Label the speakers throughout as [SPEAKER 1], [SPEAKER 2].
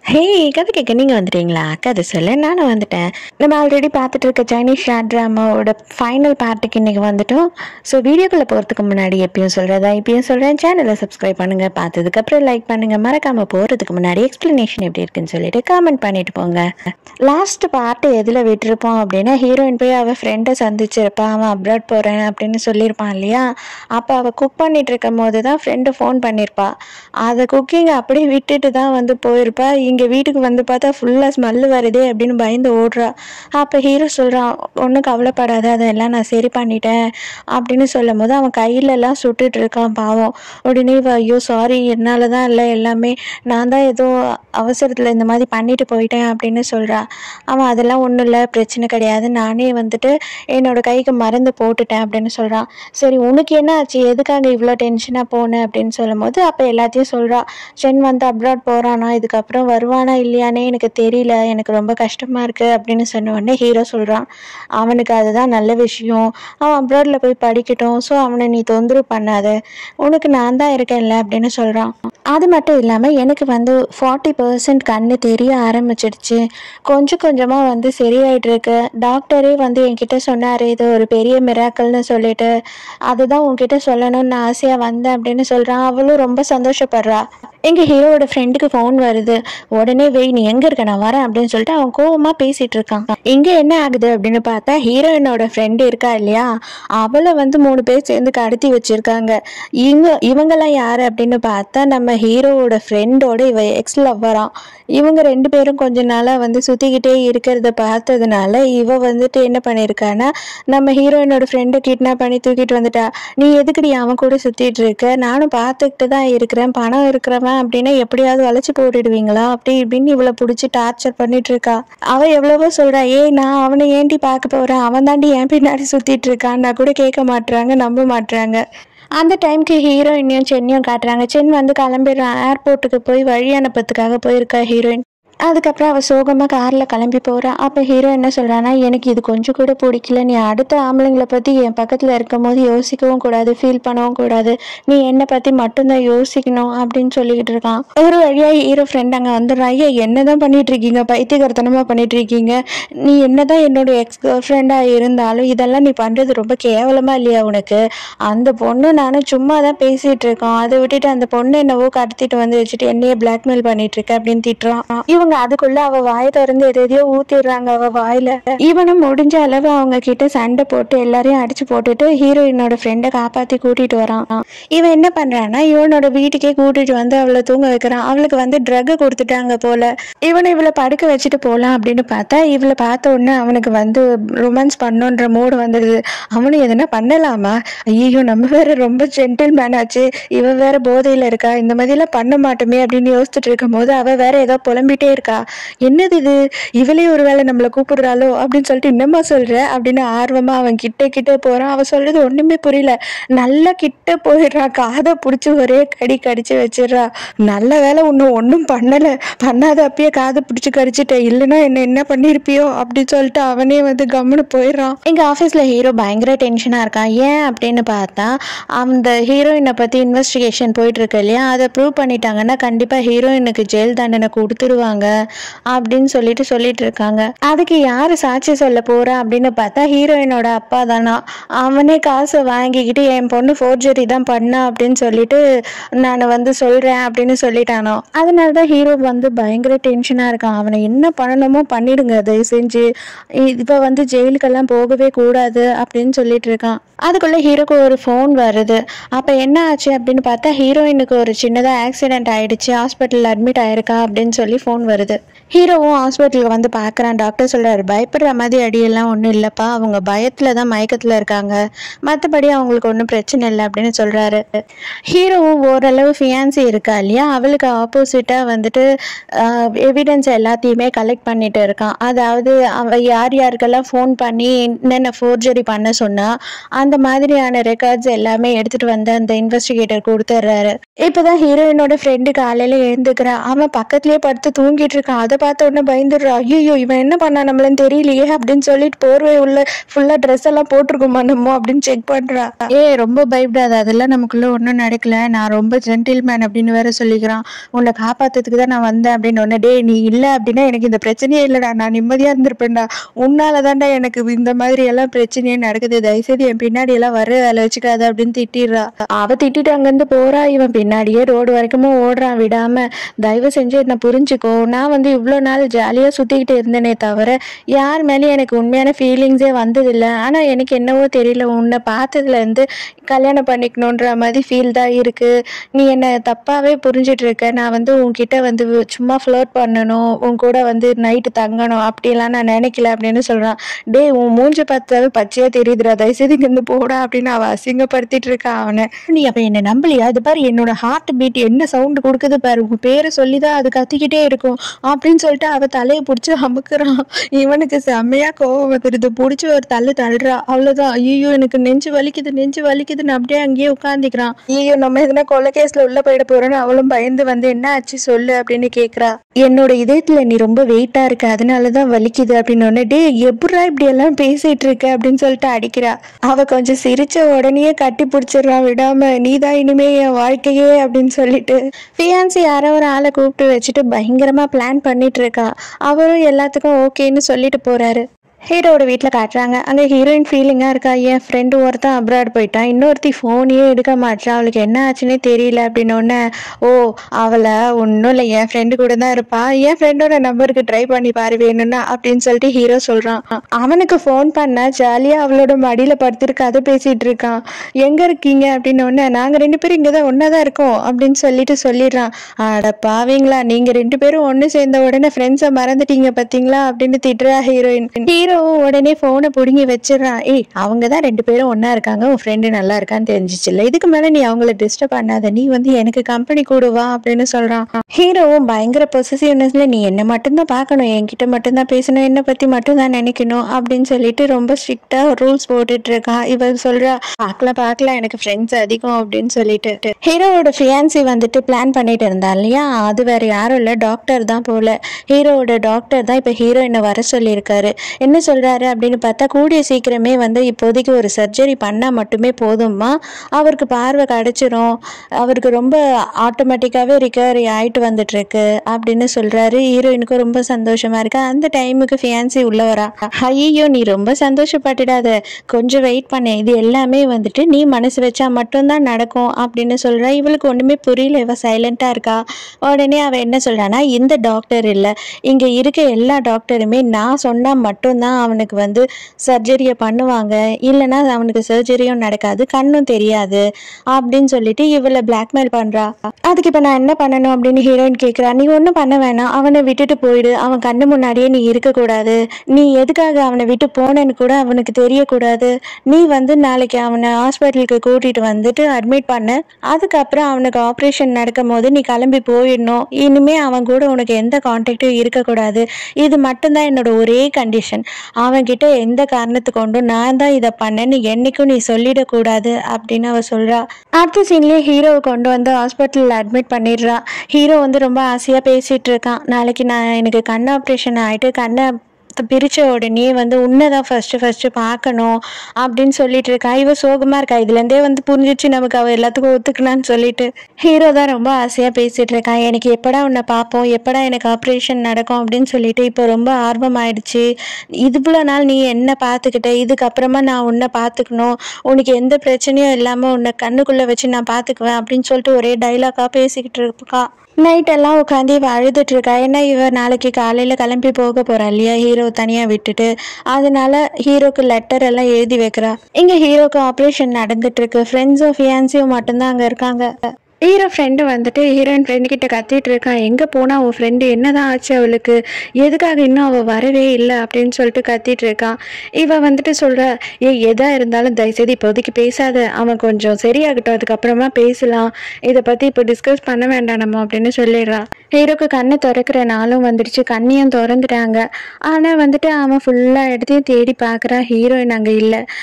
[SPEAKER 1] ஹே கதை கேட்க நீங்கள் வந்துட்டீங்களா கதை சொல்ல நானும் வந்துட்டேன் நம்ம ஆல்ரெடி பார்த்துட்டு இருக்க சைனீஸ் ஷார்ட் ட்ராமாவோட ஃபைனல் பார்ட்டுக்கு இன்றைக்கி வந்துட்டோம் ஸோ வீடியோக்குள்ளே போகிறதுக்கு முன்னாடி எப்பயும் சொல்கிறதா இப்பயும் சொல்கிறேன் சேனலை சப்ஸ்கிரைப் பண்ணுங்கள் பார்த்ததுக்கப்புறம் லைக் பண்ணுங்கள் மறக்காமல் போகிறதுக்கு முன்னாடி எக்ஸ்ப்ளனேஷன் எப்படி இருக்குன்னு சொல்லிட்டு கமெண்ட் பண்ணிட்டு போங்க லாஸ்ட் பார்ட்டு எதில் விட்டுருப்போம் அப்படின்னா ஹீரோயின் போய் அவள் ஃப்ரெண்டை சந்திச்சிருப்பான் அவன் அப்ராட் போகிறேன் அப்படின்னு சொல்லியிருப்பான் இல்லையா அப்போ அவள் குக் பண்ணிட்டு இருக்கும் போது தான் ஃப்ரெண்டு ஃபோன் பண்ணியிருப்பா அதை குக்கிங் அப்படியே விட்டுட்டு தான் வந்து போயிருப்பா இங்கே வீட்டுக்கு வந்து பார்த்தா ஃபுல்லாக ஸ்மெல்லு வருதே அப்படின்னு பயந்து ஓடுறா அப்போ ஹீரோ சொல்கிறான் ஒன்றும் கவலைப்படாத அதெல்லாம் நான் சரி பண்ணிட்டேன் அப்படின்னு சொல்லும் போது அவன் கையிலலாம் சுட்டுட்டு இருக்கான் பாவம் உடனே இவ, ஐயோ சாரி என்னால் தான் இல்லை எல்லாமே நான் தான் ஏதோ அவசரத்தில் இந்த மாதிரி பண்ணிட்டு போயிட்டேன் அப்படின்னு சொல்கிறா அவன் அதெல்லாம் ஒன்றும் இல்லை பிரச்சனை கிடையாது நானே வந்துட்டு என்னோட கைக்கு மருந்து போட்டுட்டேன் அப்படின்னு சொல்கிறான் சரி உனக்கு என்ன ஆச்சு எதுக்காக இவ்வளோ டென்ஷனாக போனேன் அப்படின்னு சொல்லும் போது அப்போ எல்லாத்தையும் சொல்கிறா சென் வந்து அப்ராட் போகிறானா இதுக்கப்புறம் வருவானா இல்லையானே எனக்கு தெரியல எனக்கு ரொம்ப கஷ்டமாக இருக்குது அப்படின்னு சொன்ன உடனே ஹீரோ சொல்கிறான் அவனுக்கு அதுதான் நல்ல விஷயம் அவன் அப்ராடில் போய் படிக்கட்டும் ஸோ அவனை நீ தொந்தரவு பண்ணாத உனக்கு நான் தான் இருக்கேன்ல அப்படின்னு சொல்கிறான் அது மட்டும் இல்லாமல் எனக்கு வந்து ஃபார்ட்டி பர்சன்ட் கண்ணு தெரிய ஆரம்பிச்சிடுச்சு கொஞ்சம் கொஞ்சமாக வந்து சரியாயிட்டு இருக்கு டாக்டரே வந்து என்கிட்ட சொன்னார் இது ஒரு பெரிய மிராக்கல்னு சொல்லிட்டு அதுதான் உன்கிட்ட சொல்லணும்னு நான் ஆசையாக வந்தேன் அப்படின்னு சொல்கிறான் அவளும் ரொம்ப சந்தோஷப்படுறா எங்கள் ஹீரோவோட ஃப்ரெண்டுக்கு ஃபோன் வருது உடனே வெய் நீ எங்கே இருக்க நான் வரேன் அப்படின்னு சொல்லிட்டு அவன் கோவமாக பேசிகிட்டு இருக்கான் இங்கே என்ன ஆகுது அப்படின்னு பார்த்தா ஹீரோயினோட ஃப்ரெண்டு இருக்கா இல்லையா அவளை வந்து மூணு பேர் சேர்ந்து கடத்தி வச்சுருக்காங்க இவங்க இவங்கெல்லாம் யார் அப்படின்னு பார்த்தா நம்ம ஹீரோவோட ஃப்ரெண்டோட இவ எக்ஸ் லவ்வரான் இவங்க ரெண்டு பேரும் கொஞ்ச நாளாக வந்து சுற்றிக்கிட்டே இருக்கிறத பார்த்ததுனால இவ வந்துட்டு என்ன பண்ணியிருக்கான்னா நம்ம ஹீரோயினோட ஃப்ரெண்டை கிட்னாப் பண்ணி தூக்கிட்டு வந்துட்டா நீ எதுக்குடி அவன் கூட சுற்றிட்டு இருக்க நானும் பார்த்துக்கிட்டு தான் இருக்கிறேன் பணம் இருக்கிறவன் அப்படின்னா எப்படியாவது வளைச்சு போட்டுடுவீங்களா அப்படி இப்படின்னு இவளை பிடிச்சி டார்ச்சர் பண்ணிட்டு இருக்கா அவ எவ்வளவோ சொல்றா ஏய் நான் அவனை ஏன்டி பார்க்க போறேன் அவன் தாண்டி என் பின்னாடி சுத்திட்டு இருக்கான்னா கூட கேட்க மாட்றாங்க நம்ப மாட்றாங்க அந்த டைம்க்கு ஹீரோயினையும் சென்னையும் காட்டுறாங்க சென் வந்து கிளம்பிடுறான் ஏர்போர்ட்டுக்கு போய் வழி அனுப்பத்துக்காக போயிருக்கா ஹீரோயின் அதுக்கப்புறம் அவள் சோகமாக காரில் கிளம்பி போகிறா அப்போ ஹீரோ என்ன சொல்கிறான்னா எனக்கு இது கொஞ்சம் கூட பிடிக்கல நீ அடுத்த ஆம்பளைங்களை பற்றி என் பக்கத்தில் இருக்கும் போது யோசிக்கவும் கூடாது ஃபீல் பண்ணவும் கூடாது நீ என்னை பற்றி மட்டும்தான் யோசிக்கணும் அப்படின்னு சொல்லிக்கிட்டு இருக்கான் ஒரு வழியாக ஹீரோ ஃப்ரெண்ட் அங்கே வந்துடுறான் ஐயா என்ன தான் பண்ணிட்டு இருக்கீங்க பைத்தியகரத்தனமாக பண்ணிட்டு இருக்கீங்க நீ என்ன தான் என்னோட எக்ஸ் கேர்ள் ஃப்ரெண்டாக இருந்தாலும் இதெல்லாம் நீ பண்ணுறது ரொம்ப கேவலமாக இல்லையா உனக்கு அந்த பொண்ணு நானும் சும்மா தான் பேசிகிட்டு இருக்கோம் அதை விட்டுட்டு அந்த பொண்ணு என்னவோ கடத்திட்டு வந்து வச்சுட்டு என்னையே பிளாக்மெயில் பண்ணிட்டு இருக்க அப்படின்னு திட்டுறான் இவங்க அதுக்குள்ள அவ வாயை திறந்து எது எதையோ ஊத்திடுறாங்க அவ வாயில இவனும் முடிஞ்ச அளவு அவங்க கிட்ட சண்டை போட்டு எல்லாரையும் அடிச்சு போட்டுட்டு ஹீரோயினோட ஃப்ரெண்டை காப்பாத்தி கூட்டிட்டு வரான் இவன் என்ன பண்றான்னா இவனோட வீட்டுக்கே கூட்டிட்டு வந்து அவளை தூங்க வைக்கிறான் அவளுக்கு வந்து ட்ரக் கொடுத்துட்டாங்க போல இவனை இவளை படுக்க வச்சுட்டு போலாம் அப்படின்னு பார்த்தா இவளை பார்த்த உடனே அவனுக்கு வந்து ரொமான்ஸ் பண்ணுன்ற மூடு வந்துடுது அவனும் எதுனா பண்ணலாமா ஐயோ நம்ம வேற ரொம்ப ஜென்டில் மேன் ஆச்சு இவ வேற போதையில இருக்கா இந்த மாதிரிலாம் பண்ண மாட்டோமே அப்படின்னு யோசிச்சுட்டு இருக்கும் போது அவ வேற ஏதோ புலம்பிட்டே இருக்கா என்னது இது இவளே ஒரு வேளை நம்மளை கூப்பிடுறாளோ அப்படின்னு சொல்லிட்டு என்னம்மா சொல்ற அப்படின்னு ஆர்வமா அவன் கிட்ட கிட்ட போறான் அவ சொல்றது ஒண்ணுமே புரியல நல்லா கிட்ட போயிடுறா காதை பிடிச்சி ஒரே கடி கடிச்சு வச்சிடுறா நல்ல வேலை ஒன்றும் ஒன்றும் பண்ணல பண்ணாத அப்பயே காதை பிடிச்சி கடிச்சிட்டேன் இல்லைன்னா என்ன என்ன பண்ணியிருப்பியோ அப்படின்னு சொல்லிட்டு அவனே வந்து கம்முன்னு போயிடுறான் எங்க ஆஃபீஸ்ல ஹீரோ பயங்கர டென்ஷனா இருக்கான் ஏன் அப்படின்னு பார்த்தா அந்த ஹீரோயினை பத்தி இன்வெஸ்டிகேஷன் போயிட்டு இருக்கு இல்லையா அதை ப்ரூவ் பண்ணிட்டாங்கன்னா கண்டிப்பா ஹீரோயினுக்கு ஜெயில் தண்டனை கொடுத்துருவாங்க அப்படின்னு சொல்லிட்டு சொல்லிட்டு இருக்காங்க அதுக்கு யாரு சாட்சி சொல்ல போறா அப்படின்னு பார்த்தா ஹீரோயினோட அப்பா தானா அவனே காசை வாங்கிக்கிட்டு என் பொண்ணு ஃபோர்ஜரி தான் பண்ணா அப்படின்னு சொல்லிட்டு நான் வந்து சொல்றேன் அப்படின்னு சொல்லிட்டானோ அதனால தான் ஹீரோ வந்து பயங்கர டென்ஷனா இருக்கான் அவனை என்ன பண்ணணுமோ பண்ணிடுங்க தயவு செஞ்சு இப்போ வந்து ஜெயிலுக்கெல்லாம் போகவே கூடாது அப்படின்னு சொல்லிட்டு இருக்கான் அதுக்குள்ள ஹீரோக்கு ஒரு ஃபோன் வருது அப்போ என்ன ஆச்சு அப்படின்னு பார்த்தா ஹீரோயினுக்கு ஒரு சின்னதாக ஆக்சிடென்ட் ஆயிடுச்சு ஹாஸ்பிட்டலில் அட்மிட் ஆயிருக்கா அப்படின்னு சொல்லி ஃபோன் வருது ஹீரோவும் ஹாஸ்பிட்டலுக்கு வந்து பார்க்குறான் டாக்டர் சொல்கிறாரு பயப்படுற மாதிரி அடியெல்லாம் ஒன்றும் இல்லைப்பா அவங்க பயத்தில் தான் மயக்கத்தில் இருக்காங்க மற்றபடி அவங்களுக்கு ஒன்றும் பிரச்சனை இல்லை அப்படின்னு சொல்கிறாரு ஹீரோவும் ஓரளவு ஃபியான்சி இருக்கா இல்லையா அவளுக்கு ஆப்போசிட்டாக வந்துட்டு எவிடன்ஸ் எல்லாத்தையுமே கலெக்ட் பண்ணிட்டு இருக்கான் அதாவது அவ யார் யாருக்கெல்லாம் ஃபோன் பண்ணி என்னென்ன ஃபோர்ஜரி பண்ண சொன்னா அந்த மாதிரியான ரெக்கார்ட்ஸ் எல்லாமே எடுத்துட்டு வந்து அந்த இன்வெஸ்டிகேட்டர் கொடுத்துட்றாரு இப்போதான் ஹீரோயினோட ஃப்ரெண்டு காலையில எழுந்துக்கிறா அவன் பக்கத்துலயே படுத்து தூங்கிட்டு தூங்கிட்டு இருக்கான் அதை பார்த்த உடனே பயந்துடுறா ஐயோ இவன் என்ன பண்ணா நம்மளன்னு தெரியலையே அப்படின்னு சொல்லிட்டு போர்வை உள்ள ஃபுல்லா ட்ரெஸ் எல்லாம் போட்டிருக்கோமா நம்ம அப்படின்னு செக் பண்றா ஏ ரொம்ப பயப்படாத அதெல்லாம் நமக்குள்ள ஒன்றும் நடக்கல நான் ரொம்ப ஜென்டில்மேன் அப்படின்னு வேற சொல்லிக்கிறான் உன்னை காப்பாத்துறதுக்கு தான் நான் வந்தேன் அப்படின்னு ஒன்னு டே நீ இல்லை அப்படின்னா எனக்கு இந்த பிரச்சனையே இல்லைடா நான் நிம்மதியா இருந்திருப்பேன்டா உன்னால தான்டா எனக்கு இந்த மாதிரி எல்லாம் பிரச்சனையே நடக்குது தயவுசெய்து என் பின்னாடி எல்லாம் வர வேலை வச்சுக்காத அப்படின்னு திட்டிடுறா அவ திட்டிட்டு அங்கிருந்து போறா இவன் பின்னாடியே ரோடு வரைக்குமே ஓடுறான் விடாம தயவு செஞ்சு என்ன புரிஞ்சுக்கோ நான் வந்து இவ்வளோ நாள் ஜாலியாக சுற்றிக்கிட்டு இருந்தேனே தவிர யார் மேலேயும் எனக்கு உண்மையான ஃபீலிங்ஸே வந்ததில்லை ஆனால் எனக்கு என்னவோ தெரியல உன்னை பார்த்ததுலேருந்து கல்யாணம் பண்ணிக்கணுன்ற மாதிரி ஃபீல் தான் இருக்குது நீ என்னை தப்பாகவே புரிஞ்சிட்டு இருக்க நான் வந்து உன்கிட்ட வந்து சும்மா ஃப்ளோட் பண்ணணும் உன் கூட வந்து நைட்டு தங்கணும் அப்படிலாம் நான் நினைக்கல அப்படின்னு சொல்கிறான் டேய் உன் மூஞ்சி பார்த்தாவே பச்சையாக தெரியுதுடா தயவுசெய்து இங்கேருந்து போடா அப்படின்னு அவள் அசிங்கப்படுத்திட்டு இருக்கா அவனை நீ அப்போ என்னை நம்பலையா அது பாரு என்னோட ஹார்ட் பீட் என்ன சவுண்டு கொடுக்குது பாரு உன் பேரை சொல்லி தான் அது கத்திக்கிட்டே இருக்கும் அப்படின்னு சொல்லிட்டு அவள் தலையை பிடிச்சி அமுக்குறான் இவனுக்கு செம்மையா கோவம் வந்துடுது பிடிச்சி ஒரு தள்ளு தள்ளுறா அவ்வளோதான் ஐயோ எனக்கு நெஞ்சு வலிக்குது நெஞ்சு வலிக்குதுன்னு அப்படியே அங்கேயே உட்காந்துக்கிறான் ஐயோ நம்ம எதுனா கொலை கேஸ்ல உள்ள போயிட போறோன்னு அவளும் பயந்து வந்து என்ன ஆச்சு சொல்லு அப்படின்னு கேக்குறா என்னோட இதயத்துல நீ ரொம்ப வெயிட்டா இருக்க அதனாலதான் வலிக்குது அப்படின்னு உடனே டே எப்படா இப்படி எல்லாம் பேசிட்டு இருக்க அப்படின்னு சொல்லிட்டு அடிக்கிறா அவ கொஞ்சம் சிரிச்ச உடனே கட்டி பிடிச்சிடுறான் விடாம நீதான் இனிமே என் வாழ்க்கையே அப்படின்னு சொல்லிட்டு ஃபியான்சி யாரோ ஒரு ஆளை கூப்பிட்டு வச்சுட்டு பயங்கரமா பிளான் பண்ணிட்டு இருக்கா அவரும் எல்லாத்துக்கும் ஓகேன்னு சொல்லிட்டு போறாரு ஹீரோட வீட்டில் காட்டுறாங்க அங்கே ஹீரோயின் ஃபீலிங்காக இருக்கா என் ஃப்ரெண்டு ஒருத்தன் அப்ராட் போயிட்டான் இன்னொருத்தி ஃபோனையே எடுக்க மாட்டா அவளுக்கு என்ன ஆச்சுன்னே தெரியல அப்படின்னோடனே ஓ அவளை ஒன்றும் இல்லை என் ஃப்ரெண்டு கூட தான் இருப்பா என் ஃப்ரெண்டோட நம்பருக்கு ட்ரை பண்ணி பாரு வேணும்னா அப்படின்னு சொல்லிட்டு ஹீரோ சொல்கிறான் அவனுக்கு ஃபோன் பண்ணா ஜாலியாக அவளோட மடியில் படுத்துட்டு கதை பேசிகிட்டு இருக்கான் எங்கே இருக்கீங்க அப்படின்னோடனே நாங்கள் ரெண்டு பேரும் இங்கே தான் ஒன்றா தான் இருக்கோம் அப்படின்னு சொல்லிட்டு சொல்லிடுறான் அட பாவீங்களா நீங்கள் ரெண்டு பேரும் ஒன்று சேர்ந்த உடனே ஃப்ரெண்ட்ஸை மறந்துட்டீங்க பார்த்தீங்களா அப்படின்னு திட்டுறா ஹீரோயின் ஹீரோவும் உடனே ஃபோனை பிடுங்கி வச்சிடறான் ஏய் அவங்க தான் ரெண்டு பேரும் ஒன்றா இருக்காங்க உன் ஃப்ரெண்டு நல்லா இருக்கான்னு தெரிஞ்சிச்சுல்ல இதுக்கு மேலே நீ அவங்கள டிஸ்டர்ப் பண்ணாத நீ வந்து எனக்கு கம்பெனி கூடுவா அப்படின்னு சொல்கிறான் ஹீரோவும் பயங்கர பொசசிவ்னஸ்ல நீ என்ன மட்டும்தான் பார்க்கணும் என்கிட்ட மட்டும்தான் பேசணும் என்னை பற்றி மட்டும்தான் நினைக்கணும் அப்படின்னு சொல்லிட்டு ரொம்ப ஸ்ட்ரிக்டாக ரூல்ஸ் போட்டுட்டு இருக்கான் இவன் சொல்கிறா பார்க்கலாம் பார்க்கலாம் எனக்கு ஃப்ரெண்ட்ஸ் அதிகம் அப்படின்னு சொல்லிட்டு ஹீரோவோட ஃபியான்சி வந்துட்டு பிளான் பண்ணிட்டு இருந்தா இல்லையா அது வேற யாரும் இல்லை டாக்டர் தான் போல ஹீரோவோட டாக்டர் தான் இப்போ ஹீரோயினை வர சொல்லியிருக்காரு என்ன சொல்றாரு அப்படின்னு பார்த்தா கூடிய சீக்கிரமே வந்து இப்போதைக்கு ஒரு சர்ஜரி பண்ணால் மட்டுமே போதும்மா அவருக்கு பார்வை கிடைச்சிரும் அவருக்கு ரொம்ப ஆட்டோமேட்டிக்காகவே ரிகவரி ஆயிட்டு வந்துட்டு இருக்கு அப்படின்னு சொல்றாரு ஹீரோயினுக்கு ரொம்ப சந்தோஷமா இருக்கு அந்த டைமுக்கு ஃபியான்சி உள்ள வரா ஐயோ நீ ரொம்ப சந்தோஷப்பட்டுடாத கொஞ்சம் வெயிட் பண்ண இது எல்லாமே வந்துட்டு நீ மனசு வச்சா மட்டும்தான் நடக்கும் அப்படின்னு சொல்றா இவளுக்கு ஒண்ணுமே புரியல இவ சைலண்டா இருக்கா உடனே அவ என்ன சொல்றானா இந்த டாக்டர் இல்லை இங்க இருக்க எல்லா டாக்டருமே நான் சொன்னா மட்டும்தான் அவனுக்கு வந்து சர்ஜரியை பண்ணுவாங்க இல்லைன்னா அவனுக்கு சர்ஜரியும் நடக்காது கண்ணும் தெரியாது அப்படின்னு சொல்லிட்டு இவளை பிளாக்மெயில் பண்றா அதுக்கு இப்ப நான் என்ன பண்ணணும் அப்படின்னு ஹீரோயின் கேக்குறா நீ ஒன்றும் பண்ண வேணாம் அவனை விட்டுட்டு போயிடு அவன் கண்ணு முன்னாடியே நீ இருக்கக்கூடாது நீ எதுக்காக அவனை விட்டு போனேன்னு கூட அவனுக்கு தெரியக்கூடாது நீ வந்து நாளைக்கு அவனை ஹாஸ்பிட்டலுக்கு கூட்டிட்டு வந்துட்டு அட்மிட் பண்ண அதுக்கப்புறம் அவனுக்கு ஆப்ரேஷன் நடக்கும் போது நீ கிளம்பி போயிடணும் இனிமே அவன் கூட உனக்கு எந்த கான்டாக்டும் இருக்கக்கூடாது இது மட்டும்தான் என்னோட ஒரே கண்டிஷன் அவன்கிட்ட எந்த காரணத்து கொண்டும் நான் தான் இதை பண்ணேன்னு என்னைக்கும் நீ சொல்லிடக்கூடாது அப்படின்னு அவ சொல்றா அடுத்த சீன்லயே ஹீரோவை கொண்டு வந்து ஹாஸ்பிட்டலில் அட்மிட் பண்ணிடுறா ஹீரோ வந்து ரொம்ப ஆசையாக பேசிட்டு இருக்கான் நாளைக்கு நான் எனக்கு கண் ஆப்ரேஷன் ஆயிட்டு கண்ணை பிரித்த உடனே வந்து உன்னை தான் ஃபஸ்ட்டு ஃபஸ்ட்டு பார்க்கணும் அப்படின்னு சொல்லிட்டு இருக்கா இவ சோகமாக இருக்கா இதுலேருந்தே வந்து புரிஞ்சிச்சு நமக்கு அவள் எல்லாத்துக்கும் ஒத்துக்கலான்னு சொல்லிட்டு ஹீரோ தான் ரொம்ப ஆசையாக பேசிட்டு இருக்கான் எனக்கு எப்படா உன்னை பார்ப்போம் எப்படா எனக்கு ஆப்ரேஷன் நடக்கும் அப்படின்னு சொல்லிட்டு இப்போ ரொம்ப ஆர்வம் ஆயிடுச்சு இவ்வளோ நாள் நீ என்ன பார்த்துக்கிட்ட இதுக்கப்புறமா நான் உன்னை பார்த்துக்கணும் உனக்கு எந்த பிரச்சனையும் இல்லாமல் உன்னை கண்ணுக்குள்ளே வச்சு நான் பார்த்துக்குவேன் அப்படின்னு சொல்லிட்டு ஒரே டைலாக்காக பேசிக்கிட்டு இருக்கா நைட் எல்லாம் உட்காந்து இவ அழுதுட்டு இருக்கா ஏன்னா இவ நாளைக்கு காலையில் கிளம்பி போக போறா இல்லையா ஹீரோ தனியாக விட்டுட்டு அதனால ஹீரோக்கு லெட்டர் எல்லாம் எழுதி வைக்கிறா இங்கே ஹீரோக்கு ஆப்ரேஷன் நடந்துட்டு இருக்கு ஃப்ரெண்ட்ஸும் ஃபியான்சியும் மட்டும்தான் அங்கே இருக்காங்க ஹீரோ ஃப்ரெண்டு வந்துட்டு ஹீரோயின் ஃப்ரெண்டு கிட்ட கத்திட்டு இருக்கான் எங்கே போனா உன் ஃப்ரெண்டு என்னதான் ஆச்சு அவளுக்கு எதுக்காக இன்னும் அவள் வரவே இல்லை அப்படின்னு சொல்லிட்டு கத்திட்டு இருக்கான் இவ வந்துட்டு சொல்ற ஏ எதா இருந்தாலும் தயவுசெய்து இப்போதைக்கு பேசாத அவன் கொஞ்சம் சரியாகட்டும் அதுக்கப்புறமா பேசலாம் இதை பற்றி இப்போ டிஸ்கஸ் பண்ண வேண்டாம் நம்ம அப்படின்னு சொல்லிடுறான் ஹீரோக்கு கண்ணை திறக்கிற நாளும் வந்துடுச்சு கண்ணையும் திறந்துட்டாங்க ஆனால் வந்துட்டு அவன் ஃபுல்லாக இடத்தையும் தேடி பார்க்குறான் ஹீரோயின் அங்கே இல்லை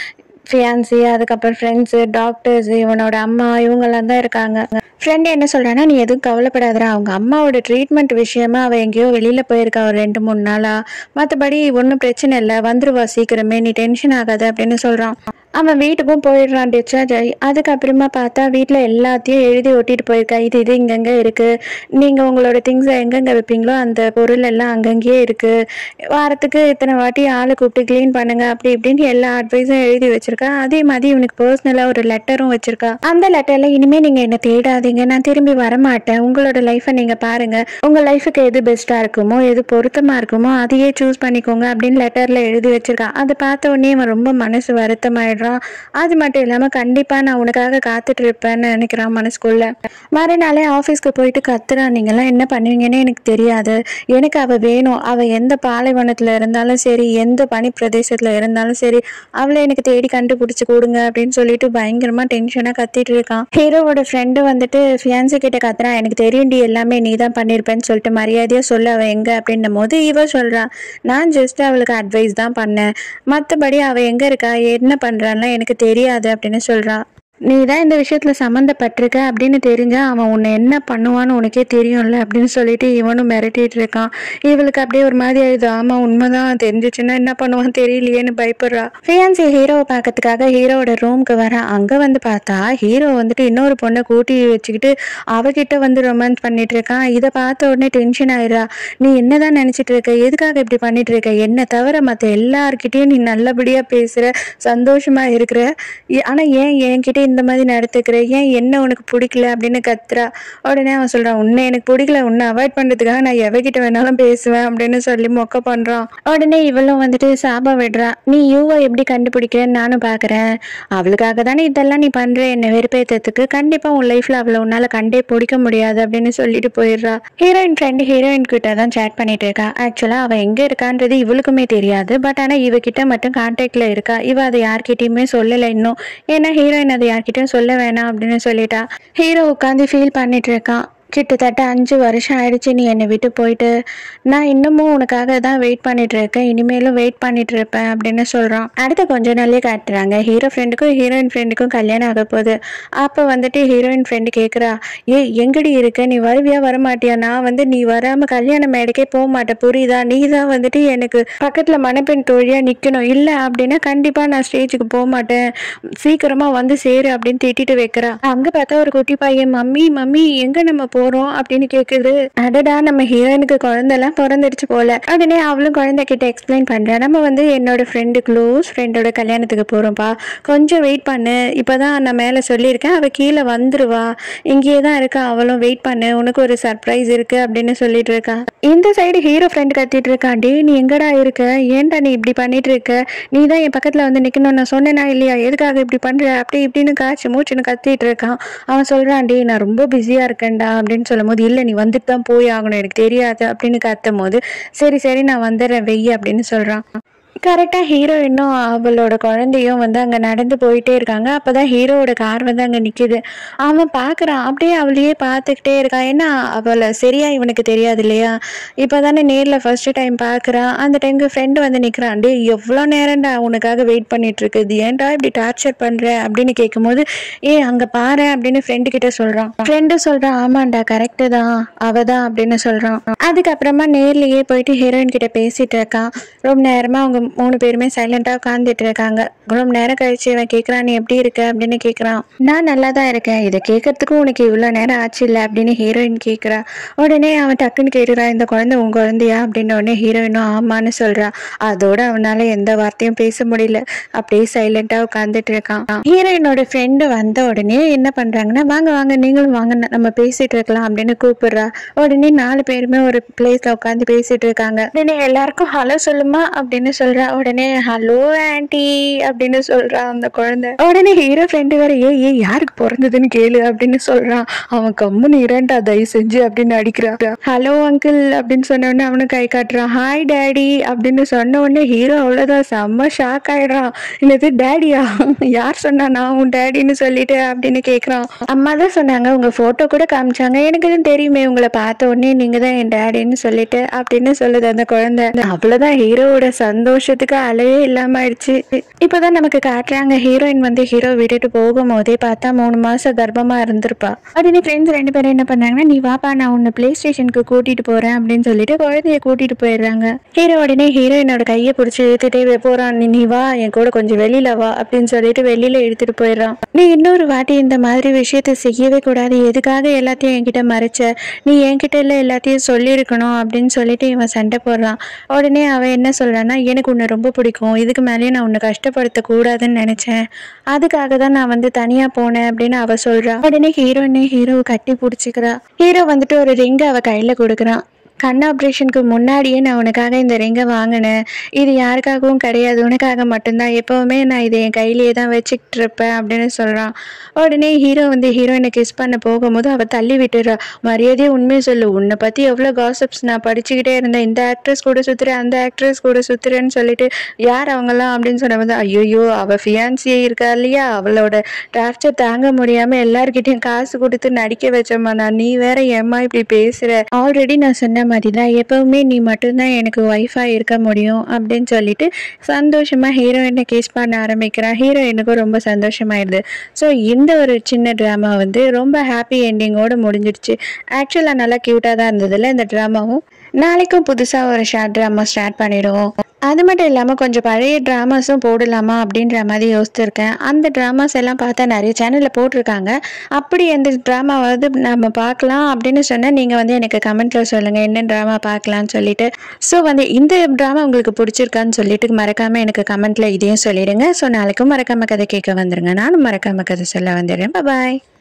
[SPEAKER 1] ஃபியான்சி அதுக்கப்புறம் ஃப்ரெண்ட்ஸு டாக்டர்ஸ் இவனோட அம்மா இவங்கெல்லாம் தான் இருக்காங்க ஃப்ரெண்ட் என்ன சொல்றான்னா நீ எதுவும் கவலைப்படாதடா அவங்க அம்மாவோட ட்ரீட்மெண்ட் விஷயமா அவ எங்கேயோ வெளியில போயிருக்கா ஒரு ரெண்டு மூணு நாளா மற்றபடி ஒன்றும் பிரச்சனை இல்லை வந்துருவா சீக்கிரமே நீ டென்ஷன் ஆகாத அப்படின்னு சொல்றான் அவன் வீட்டுக்கும் போயிடுறான் டிஸ்சார்ஜ் ஆகி அதுக்கப்புறமா பார்த்தா வீட்டில் எல்லாத்தையும் எழுதி ஒட்டிட்டு போயிருக்கா இது இது இங்கங்கே இருக்குது நீங்கள் உங்களோட திங்ஸை எங்கெங்கே வைப்பீங்களோ அந்த பொருள் எல்லாம் அங்கங்கேயே இருக்குது வாரத்துக்கு இத்தனை வாட்டி ஆளை கூப்பிட்டு க்ளீன் பண்ணுங்க அப்படி இப்படின்னு எல்லா அட்வைஸும் எழுதி வச்சிருக்கா அதே மாதிரி இவனுக்கு பர்சனலாக ஒரு லெட்டரும் வச்சிருக்கா அந்த லெட்டரில் இனிமேல் நீங்கள் என்ன தேடாதீங்க நான் திரும்பி வரமாட்டேன் உங்களோட லைஃப்பை நீங்கள் பாருங்கள் உங்கள் லைஃபுக்கு எது பெஸ்ட்டாக இருக்குமோ எது பொருத்தமாக இருக்குமோ அதையே சூஸ் பண்ணிக்கோங்க அப்படின்னு லெட்டரில் எழுதி வச்சிருக்கா அதை பார்த்த உடனே அவன் ரொம்ப மனசு வருத்தமாயிடுறான் அது மட்டும் இல்லாமல் கண்டிப்பாக நான் உனக்காக காத்துட்டு இருப்பேன்னு நினைக்கிறான் மனசுக்குள்ள மறுநாளே ஆஃபீஸ்க்கு போயிட்டு கத்துறான் நீங்களாம் என்ன பண்ணுவீங்கன்னு எனக்கு தெரியாது எனக்கு அவள் வேணும் அவள் எந்த பாலைவனத்தில் இருந்தாலும் சரி எந்த பனி பிரதேசத்தில் இருந்தாலும் சரி அவளை எனக்கு தேடி கண்டுபிடிச்சி கொடுங்க அப்படின்னு சொல்லிட்டு பயங்கரமாக டென்ஷனாக கத்திட்டு இருக்கான் ஹீரோவோட ஃப்ரெண்டு வந்துட்டு ஃபியான்சி கிட்ட கத்துறான் எனக்கு தெரியும்டி எல்லாமே நீ தான் பண்ணியிருப்பேன்னு சொல்லிட்டு மரியாதையாக சொல்ல அவள் எங்கே அப்படின்னும் போது இவ சொல்கிறான் நான் ஜஸ்ட் அவளுக்கு அட்வைஸ் தான் பண்ணேன் மற்றபடி அவள் எங்கே இருக்கா என்ன பண்ணுறான்லாம் எனக்கு தெரியாது அப்படின்னு சொல்கிறான் நீ தான் இந்த விஷயத்தில் சம்மந்தப்பட்டிருக்க அப்படின்னு தெரிஞ்சா அவன் உன்னை என்ன பண்ணுவான்னு உனக்கே தெரியும்ல அப்படின்னு சொல்லிட்டு இவனும் மிரட்டிட்டு இருக்கான் இவளுக்கு அப்படியே ஒரு மாதிரி ஆயிடுது ஆமாம் உண்மைதான் தெரிஞ்சிச்சுன்னா என்ன பண்ணுவான் தெரியலையேன்னு பயப்படுறா ஃபியான்சி ஹீரோவை பார்க்கறதுக்காக ஹீரோவோட ரூம்க்கு வர அங்கே வந்து பார்த்தா ஹீரோ வந்துட்டு இன்னொரு பொண்ணை கூட்டி வச்சுக்கிட்டு அவகிட்ட வந்து ரொமான்ஸ் பண்ணிட்டு இருக்கான் இதை பார்த்த உடனே டென்ஷன் ஆயிடுறா நீ என்னதான் நினைச்சிட்டு இருக்க எதுக்காக இப்படி பண்ணிட்டு இருக்க என்ன தவிர மற்ற எல்லார்கிட்டயும் நீ நல்லபடியா பேசுற சந்தோஷமா இருக்கிற ஏ- ஆனா ஏன் என்கிட்ட இந்த மாதிரி நடத்துக்கிற ஏன் என்ன உனக்கு பிடிக்கல அப்படின்னு கத்துறா உடனே அவன் சொல்றான் உன்னை எனக்கு பிடிக்கல உன்னை அவாய்ட் பண்றதுக்காக நான் எவகிட்ட வேணாலும் பேசுவேன் அப்படின்னு சொல்லி மொக்க பண்றான் உடனே இவளும் வந்துட்டு சாபம் விடுறா நீ யூவை எப்படி கண்டுபிடிக்கிறேன்னு நானும் பாக்குறேன் அவளுக்காக தானே இதெல்லாம் நீ பண்ற என்ன வெறுப்பேற்றத்துக்கு கண்டிப்பா உன் லைஃப்ல அவளை உன்னால கண்டே பிடிக்க முடியாது அப்படின்னு சொல்லிட்டு போயிடுறா ஹீரோயின் ஃப்ரெண்டு ஹீரோயின் கிட்ட தான் சேட் பண்ணிட்டு இருக்கா ஆக்சுவலா அவ எங்க இருக்கான்றது இவளுக்குமே தெரியாது பட் ஆனா இவகிட்ட மட்டும் கான்டாக்ட்ல இருக்கா இவ அதை யார்கிட்டயுமே சொல்லலை இன்னும் ஏன்னா ஹீரோயின் அதை யார்கிட்டயும் சொல்ல வேணாம் அப்படின்னு சொல்லிட்டா ஹீரோ உட்காந்து ஃபீல் பண்ணிட்டு இருக்கான் கிட்டத்தட்ட அஞ்சு வருஷம் ஆயிடுச்சு நீ என்னை விட்டு போயிட்டு நான் இன்னமும் உனக்காக தான் வெயிட் பண்ணிட்டு இருக்கேன் இனிமேலும் வெயிட் பண்ணிட்டு இருப்பேன் அப்படின்னு சொல்றான் அடுத்த கொஞ்ச நாள்லயே காட்டுறாங்க ஹீரோ ஃப்ரெண்டுக்கும் ஹீரோயின் ஃப்ரெண்டுக்கும் கல்யாணம் ஆக போகுது அப்போ வந்துட்டு ஹீரோயின் ஃப்ரெண்டு கேட்குறா ஏய் எங்கடி இருக்க நீ வருவியா வரமாட்டியா நான் வந்து நீ வராம கல்யாண மேடைக்கே போக மாட்டேன் புரியுதா நீ தான் வந்துட்டு எனக்கு பக்கத்துல மணப்பெண் தோழியா நிக்கணும் இல்ல அப்படின்னா கண்டிப்பா நான் ஸ்டேஜுக்கு போக மாட்டேன் சீக்கிரமா வந்து சேரு அப்படின்னு திட்டிட்டு வைக்கிறா அங்க பார்த்தா ஒரு குட்டி பையன் மம்மி மம்மி எங்க நம்ம போறோம் அப்படின்னு கேக்குது அடடா நம்ம ஹீரோயினுக்கு குழந்தைலாம் பிறந்துடுச்சு போல உடனே அவளும் குழந்தை கிட்ட எக்ஸ்பிளைன் பண்றா நம்ம வந்து என்னோட ஃப்ரெண்டு க்ளோஸ் ஃப்ரெண்டோட கல்யாணத்துக்கு போறோம்ப்பா கொஞ்சம் வெயிட் பண்ணு இப்பதான் நான் மேல சொல்லியிருக்கேன் அவ கீழே வந்துருவா இங்கேயே தான் இருக்கா அவளும் வெயிட் பண்ணு உனக்கு ஒரு சர்ப்ரைஸ் இருக்கு அப்படின்னு சொல்லிட்டு இருக்கா இந்த சைடு ஹீரோ ஃப்ரெண்ட் கத்திட்டு இருக்கா டே நீ எங்கடா இருக்க ஏன்டா நீ இப்படி பண்ணிட்டு இருக்க நீ தான் என் பக்கத்துல வந்து நிக்கணும் நான் சொன்னேனா இல்லையா எதுக்காக இப்படி பண்ற அப்படி இப்படின்னு காய்ச்சி மூச்சுன்னு கத்திட்டு இருக்கான் அவன் சொல்றான் டே நான் ரொம்ப பிஸியா இருக்கேன்டா அப்படின்னு சொல்லும் போது இல்ல நீ வந்துட்டு தான் போய் ஆகணும் எனக்கு தெரியாது அப்படின்னு கத்தும் போது சரி சரி நான் வந்துடுறேன் வெய்ய அப்படின்னு சொல்றான் கரெக்டாக ஹீரோயினும் அவளோட குழந்தையும் வந்து அங்கே நடந்து போயிட்டே இருக்காங்க அப்போ தான் ஹீரோவோட கார் வந்து அங்கே நிற்கிது அவன் பார்க்குறான் அப்படியே அவளையே பார்த்துக்கிட்டே இருக்கான் ஏன்னா அவளை சரியா இவனுக்கு தெரியாது இல்லையா இப்போ தானே நேரில் ஃபர்ஸ்ட் டைம் பார்க்குறான் அந்த டைமுக்கு ஃப்ரெண்டு வந்து நிற்கிறான் டே எவ்வளோ நேரம்டா உனக்காக வெயிட் பண்ணிட்டு இருக்குது ஏன்டா இப்படி டார்ச்சர் பண்ணுற அப்படின்னு கேட்கும்போது ஏ அங்கே பாரு அப்படின்னு ஃப்ரெண்டு கிட்ட சொல்கிறான் ஃப்ரெண்டு சொல்கிறான் ஆமாண்டா கரெக்டு தான் அவ தான் அப்படின்னு சொல்கிறான் அதுக்கப்புறமா நேர்லயே போயிட்டு ஹீரோயின் கிட்ட பேசிட்டு இருக்கான் ரொம்ப நேரமா அவங்க மூணு பேருமே சைலண்டா உட்காந்துட்டு இருக்காங்க ரொம்ப நேரம் கழிச்சு இவன் கேக்குறான் நீ எப்படி இருக்க அப்படின்னு கேக்குறான் நான் நல்லா தான் இருக்கேன் இதை கேட்கறதுக்கும் உனக்கு இவ்வளோ நேரம் ஆச்சு இல்லை அப்படின்னு ஹீரோயின் கேக்குறா உடனே அவன் டக்குன்னு கேட்டுறான் இந்த குழந்தை உன் குழந்தையா அப்படின்னு உடனே ஹீரோயினும் ஆமான்னு சொல்றா அதோட அவனால எந்த வார்த்தையும் பேச முடியல அப்படியே சைலண்டா உட்காந்துட்டு இருக்கான் ஹீரோயினோட ஃப்ரெண்டு வந்த உடனே என்ன பண்றாங்கன்னா வாங்க வாங்க நீங்களும் வாங்க ந- நம்ம பேசிட்டு இருக்கலாம் அப்படின்னு கூப்பிடுறா உடனே நாலு பேருமே ஒரு பிளேஸ்ல உட்காந்து பேசிட்டு இருக்காங்க உடனே எல்லாருக்கும் ஹலோ சொல்லுமா அப்படின்னு சொல்றா உடனே ஹலோ ஆன்ட்டி அப்படின்னு சொல்றா அந்த குழந்தை உடனே ஹீரோ ஃப்ரெண்டு வேற ஏ ஏ யாருக்கு பிறந்ததுன்னு கேளு அப்படின்னு சொல்றான் அவன் கம்முன்னு இரண்டா தயவு செஞ்சு அப்படின்னு அடிக்கிறான் ஹலோ அங்கிள் அப்படின்னு சொன்ன உடனே அவனு கை காட்டுறான் ஹாய் டேடி அப்படின்னு சொன்ன உடனே ஹீரோ அவ்வளவுதான் செம்ம ஷாக் ஆயிடுறான் என்னது டேடியா யார் சொன்னா நான் உன் டேடின்னு சொல்லிட்டு அப்படின்னு கேக்குறான் அம்மா தான் சொன்னாங்க உங்க போட்டோ கூட காமிச்சாங்க எனக்கு தான் தெரியுமே உங்களை பார்த்த உடனே நீங்க தான் என் டேடின்னு சொல்லிட்டு அப்படின்னு சொல்லுது அந்த குழந்தை அவ்வளவுதான் ஹீரோவோட சந்தோஷம் சந்தோஷத்துக்கு அளவே இல்லாம ஆயிடுச்சு இப்போதான் நமக்கு காட்டுறாங்க ஹீரோயின் வந்து ஹீரோ விட்டுட்டு போகும்போதே பார்த்தா மூணு மாசம் கர்ப்பமா இருந்திருப்பா உடனே ஃப்ரெண்ட்ஸ் ரெண்டு பேரும் என்ன பண்ணாங்கன்னா நீ வாப்பா நான் உன்னை பிளே ஸ்டேஷனுக்கு கூட்டிட்டு போறேன் அப்படின்னு சொல்லிட்டு குழந்தைய கூட்டிட்டு போயிடுறாங்க ஹீரோ உடனே ஹீரோயினோட கையை பிடிச்சி இழுத்துட்டே போறான் நீ நீ வா என் கூட கொஞ்சம் வெளியில வா அப்படின்னு சொல்லிட்டு வெளியில இழுத்துட்டு போயிடுறான் நீ இன்னொரு வாட்டி இந்த மாதிரி விஷயத்த செய்யவே கூடாது எதுக்காக எல்லாத்தையும் என்கிட்ட மறைச்ச நீ என்கிட்ட இல்லை எல்லாத்தையும் சொல்லியிருக்கணும் அப்படின்னு சொல்லிட்டு இவன் சண்டை போடுறான் உடனே அவன் என்ன சொல்றான்னா எனக்கு உன்னை ரொம்ப பிடிக்கும் இதுக்கு மேலேயே நான் உன்னை கஷ்டப்படுத்த கூடாதுன்னு நினைச்சேன் அதுக்காக தான் நான் வந்து தனியா போனேன் அப்படின்னு அவ சொல்றா உடனே ஹீரோயினே ஹீரோவை கட்டி பிடிச்சிக்கிறா ஹீரோ வந்துட்டு ஒரு ரிங்கை அவ கையில கொடுக்குறான் கண் ஆப்ரேஷனுக்கு முன்னாடியே நான் உனக்காக இந்த ரிங்கை வாங்கினேன் இது யாருக்காகவும் கிடையாது உனக்காக மட்டும்தான் எப்போவுமே நான் இதை என் கையிலேயே தான் வச்சுக்கிட்டு இருப்பேன் அப்படின்னு சொல்கிறான் உடனே ஹீரோ வந்து ஹீரோயினை கிஸ் பண்ண போகும்போது அவள் தள்ளி விட்டுறா மரியாதையே உண்மையை சொல்லு உன்னை பற்றி எவ்வளோ காசப்ஸ் நான் படிச்சுக்கிட்டே இருந்தேன் இந்த ஆக்ட்ரஸ் கூட சுற்றுறேன் அந்த ஆக்ட்ரஸ் கூட சுற்றுறேன்னு சொல்லிட்டு யார் அவங்கெல்லாம் அப்படின்னு சொன்னபோது ஐயோ அவள் ஃபியான்சியே இருக்கா இல்லையா அவளோட டார்ச்சர் தாங்க முடியாமல் எல்லார்கிட்டயும் காசு கொடுத்து நடிக்க வச்சம்மா நான் நீ வேற ஏம்மா இப்படி பேசுகிற ஆல்ரெடி நான் சொன்ன மாதிரி தான் எப்பவுமே நீ மட்டும்தான் எனக்கு ஒய்ஃபாக இருக்க முடியும் அப்படின்னு சொல்லிட்டு சந்தோஷமாக ஹீரோயினை கேஸ் பண்ண ஆரம்பிக்கிறான் ஹீரோயினுக்கும் ரொம்ப சந்தோஷமாயிடுது ஸோ இந்த ஒரு சின்ன ட்ராமா வந்து ரொம்ப ஹாப்பி எண்டிங்கோடு முடிஞ்சிடுச்சு ஆக்சுவலாக நல்லா க்யூட்டாக தான் இருந்ததுல இந்த ட்ராமாவும் நாளைக்கும் புதுசாக ஒரு ஷார்ட் ட்ராமா ஸ்டார்ட் பண்ணிடுவோம் அது மட்டும் இல்லாமல் கொஞ்சம் பழைய ட்ராமாஸும் போடலாமா அப்படின்ற மாதிரி யோசிச்சிருக்கேன் அந்த ட்ராமாஸ் எல்லாம் பார்த்தா நிறைய சேனலில் போட்டிருக்காங்க அப்படி எந்த ட்ராமாவது நம்ம பார்க்கலாம் அப்படின்னு சொன்னால் நீங்கள் வந்து எனக்கு கமெண்ட்டில் சொல்லுங்கள் என்ன ட்ராமா பார்க்கலான்னு சொல்லிட்டு ஸோ வந்து இந்த ட்ராமா உங்களுக்கு பிடிச்சிருக்கான்னு சொல்லிட்டு மறக்காமல் எனக்கு கமெண்ட்டில் இதையும் சொல்லிடுங்க ஸோ நாளைக்கும் மறக்காம கதை கேட்க வந்துருங்க நானும் மறக்காம கதை சொல்ல வந்துடுறேன் பாய்